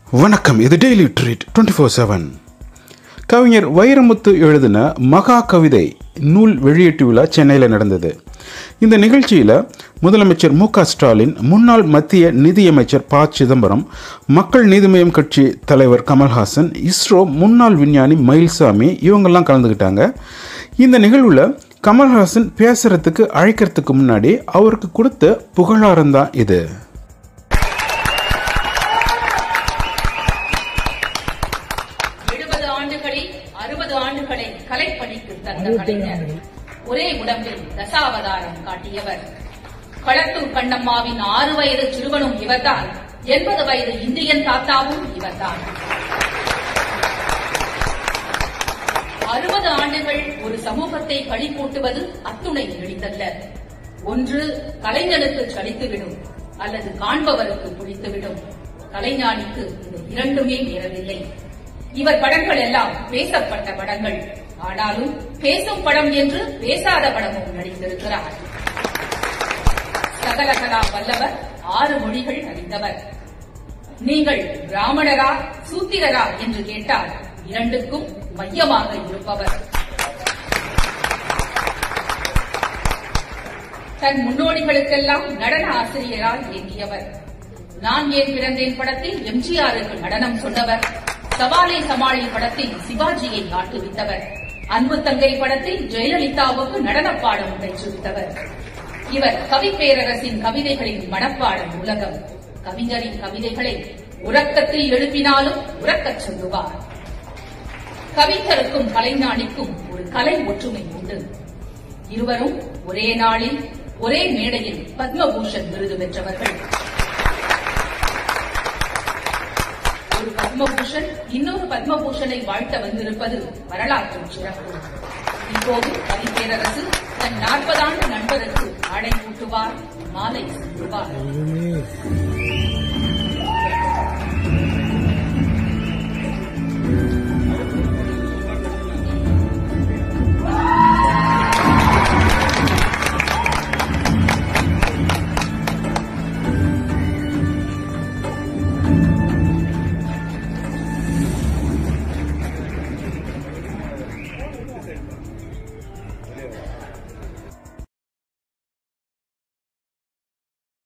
வணக்கம் இது daily treat twenty four seven கவிஞர் வைரமுத்து எழுதின மகா கவிதை நூல் வெளியீட்டு விழா சென்னையில் நடந்தது இந்த நிகழ்ச்சியில் முதலமைச்சர் மு க ஸ்டாலின் முன்னாள் மத்திய நிதியமைச்சர் ப சிதம்பரம் மக்கள் நீதிமய்யம் கட்சி தலைவர் கமல்ஹாசன் இஸ்ரோ முன்னாள் விஞ்ஞானி மயில்சாமி இவங்கெல்லாம் கலந்துக்கிட்டாங்க இந்த நிகழ்வில் கமல்ஹாசன் பேசுறதுக்கு அழைக்கிறதுக்கு முன்னாடி அவருக்கு கொடுத்த புகழாரம் தான் இது எழுபது ஆண்டுகளில் அறுபது ஆண்டுகளை கலைப்பணிக்கு தந்த கலைஞர் ஒரே உடம்பில் தசாவதாரம் காட்டியவர் களத்தூர் கண்ணம்மாவின் ஆறு வயது சிறுவனும் இவர்தான் எண்பது வயது இந்தியன் தாத்தாவும் இவர்தான் அறுபது ஆண்டுகள் ஒரு சமூகத்தை களிப்பூட்டுவது அத்துணை எளிதல்ல ஒன்று கலைஞனுக்கு சலித்துவிடும் அல்லது காண்பவருக்கு புளித்துவிடும் கலைஞானிக்கு இந்த இரண்டுமே நேரவில்லை இவர் படங்கள் எல்லாம் பேசப்பட்ட படங்கள் ஆனாலும் பேசும் படம் என்று பேசாத படமும் நடித்திருக்கிறார் சகலகலா வல்லவர் ஆறு மொழிகள் அறிந்தவர் நீங்கள் பிராமணரா சூத்திரரா என்று கேட்டால் இரண்டுக்கும் மையமாக இருப்பவர் தன் முன்னோடிகளுக்கெல்லாம் நடன ஆசிரியரால் இயங்கியவர் நான் ஏன் பிறந்தேன் படத்தில் எம்ஜிஆருக்கு நடனம் சொன்னவர் சவாலே சமாளி படத்தில் சிவாஜியை ஆட்டுவித்தவர் அன்பு தங்கை படத்தில் ஜெயலலிதாவுக்கு நடனப் பாடம் பயிற்றுவித்தவர் இவர் கவி பேரரசின் கவிதைகளின் மனப்பாடம் உலகம் கவிஞரின் கவிதைகளை உறக்கத்தில் எழுப்பினாலும் உறக்கச் சொல்லுவார் கவிஞருக்கும் கலைஞானிக்கும் ஒரு கலை ஒற்றுமை உண்டு இருவரும் ஒரே நாளில் ஒரே மேடையில் பத்மபூஷன் விருது பெற்றவர்கள் ஒரு பத்மபூஷன் இன்னொரு பத்மபூஷனை வாழ்த்த வந்திருப்பது வரலாற்று சிறப்பு இப்போது கவி பேரரசு தன் நாற்பதாண்டு நண்பருக்கு ஆடை கூட்டுவார் மாலை செலுத்துவார்